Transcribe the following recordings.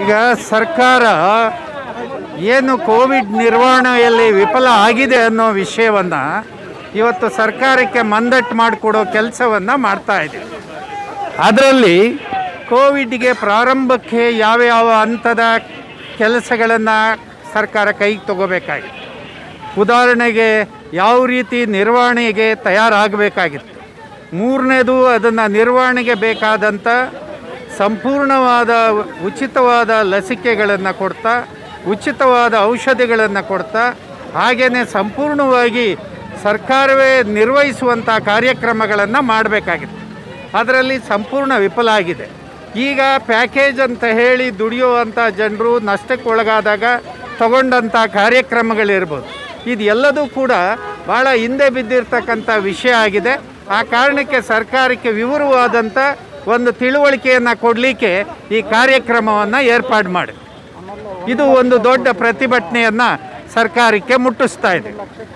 ಈಗ ಸರ್ಕಾರ ಏನು ಕೋವಿಡ್ ನಿರ್ವಹಣೆಯಲ್ಲಿ ವಿಫಲ ಆಗಿದೆ ಅನ್ನೋ ವಿಷಯವನ್ನು ಇವತ್ತು ಸರ್ಕಾರಕ್ಕೆ ಮಂದಟ್ಟು ಮಾಡಿಕೊಡೋ ಕೆಲಸವನ್ನು ಮಾಡ್ತಾ ಇದೆ ಅದರಲ್ಲಿ ಕೋವಿಡ್ಗೆ ಪ್ರಾರಂಭಕ್ಕೆ ಯಾವ್ಯಾವ ಹಂತದ ಕೆಲಸಗಳನ್ನು ಸರ್ಕಾರ ಕೈಗೆ ತಗೋಬೇಕಾಗಿತ್ತು ಉದಾಹರಣೆಗೆ ಯಾವ ರೀತಿ ನಿರ್ವಹಣೆಗೆ ತಯಾರಾಗಬೇಕಾಗಿತ್ತು ಮೂರನೇದು ಅದನ್ನು ನಿರ್ವಹಣೆಗೆ ಬೇಕಾದಂಥ ಸಂಪೂರ್ಣವಾದ ಉಚಿತವಾದ ಲಸಿಕೆಗಳನ್ನು ಕೊಡ್ತಾ ಉಚಿತವಾದ ಔಷಧಿಗಳನ್ನು ಕೊಡ್ತಾ ಹಾಗೆಯೇ ಸಂಪೂರ್ಣವಾಗಿ ಸರ್ಕಾರವೇ ನಿರ್ವಹಿಸುವಂಥ ಕಾರ್ಯಕ್ರಮಗಳನ್ನು ಮಾಡಬೇಕಾಗಿತ್ತು ಅದರಲ್ಲಿ ಸಂಪೂರ್ಣ ವಿಫಲ ಆಗಿದೆ ಈಗ ಪ್ಯಾಕೇಜ್ ಅಂತ ಹೇಳಿ ದುಡಿಯುವಂಥ ಜನರು ನಷ್ಟಕ್ಕೆ ಒಳಗಾದಾಗ ತಗೊಂಡಂಥ ಕಾರ್ಯಕ್ರಮಗಳಿರ್ಬೋದು ಇದು ಎಲ್ಲದೂ ಕೂಡ ಭಾಳ ಹಿಂದೆ ಬಿದ್ದಿರ್ತಕ್ಕಂಥ ವಿಷಯ ಆಗಿದೆ ಆ ಕಾರಣಕ್ಕೆ ಸರ್ಕಾರಕ್ಕೆ ವಿವರವಾದಂಥ ಒಂದು ತಿಳುವಳಿಕೆಯನ್ನು ಕೊಡಲಿಕ್ಕೆ ಈ ಕಾರ್ಯಕ್ರಮವನ್ನು ಏರ್ಪಾಡು ಮಾಡಿ ಇದು ಒಂದು ದೊಡ್ಡ ಪ್ರತಿಭಟನೆಯನ್ನು ಸರ್ಕಾರಕ್ಕೆ ಮುಟ್ಟಿಸ್ತಾ ಇದೆ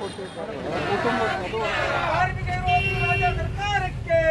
ಕಾರ್ಮಿಕ ವಿರೋಧಿ ರಾಜ್ಯ ಸರ್ಕಾರಕ್ಕೆ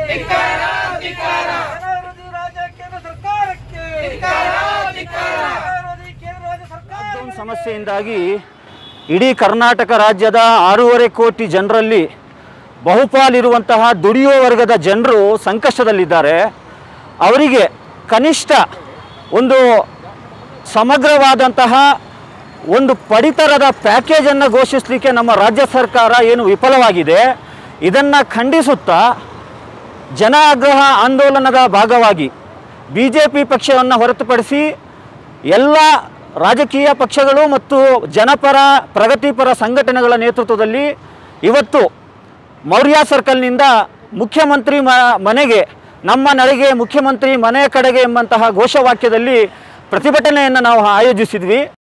ಜನ ವಿರೋಧಿ ರಾಜ್ಯ ಕೇಂದ್ರ ಸರ್ಕಾರಕ್ಕೆ ಜನ ವಿರೋಧಿ ಕೇಂದ್ರ ರಾಜ್ಯ ಸರ್ಕಾರ ಲಾಕ್ಡೌನ್ ಸಮಸ್ಯೆಯಿಂದಾಗಿ ಇಡೀ ಕರ್ನಾಟಕ ರಾಜ್ಯದ ಆರೂವರೆ ಕೋಟಿ ಜನರಲ್ಲಿ ಬಹುಪಾಲಿರುವಂತಹ ದುಡಿಯುವ ವರ್ಗದ ಜನರು ಸಂಕಷ್ಟದಲ್ಲಿದ್ದಾರೆ ಅವರಿಗೆ ಕನಿಷ್ಠ ಒಂದು ಸಮಗ್ರವಾದಂತಹ ಒಂದು ಪಡಿತರದ ಪ್ಯಾಕೇಜನ್ನು ಘೋಷಿಸಲಿಕ್ಕೆ ನಮ್ಮ ರಾಜ್ಯ ಸರ್ಕಾರ ಏನು ವಿಫಲವಾಗಿದೆ ಇದನ್ನು ಖಂಡಿಸುತ್ತಾ ಜನ ಆಗ್ರಹ ಆಂದೋಲನದ ಭಾಗವಾಗಿ ಬಿ ಜೆ ಪಿ ಪಕ್ಷವನ್ನು ಹೊರತುಪಡಿಸಿ ಎಲ್ಲ ರಾಜಕೀಯ ಪಕ್ಷಗಳು ಮತ್ತು ಜನಪರ ಪ್ರಗತಿಪರ ಸಂಘಟನೆಗಳ ನೇತೃತ್ವದಲ್ಲಿ ಇವತ್ತು ಮೌರ್ಯ ಸರ್ಕಲ್ನಿಂದ ಮುಖ್ಯಮಂತ್ರಿ ಮ ಮನೆಗೆ ನಮ್ಮ ನಡೆಗೆ ಮುಖ್ಯಮಂತ್ರಿ ಮನೆಯ ಕಡೆಗೆ ಎಂಬಂತಹ ಘೋಷವಾಕ್ಯದಲ್ಲಿ ಪ್ರತಿಭಟನೆಯನ್ನು ನಾವು ಆಯೋಜಿಸಿದ್ವಿ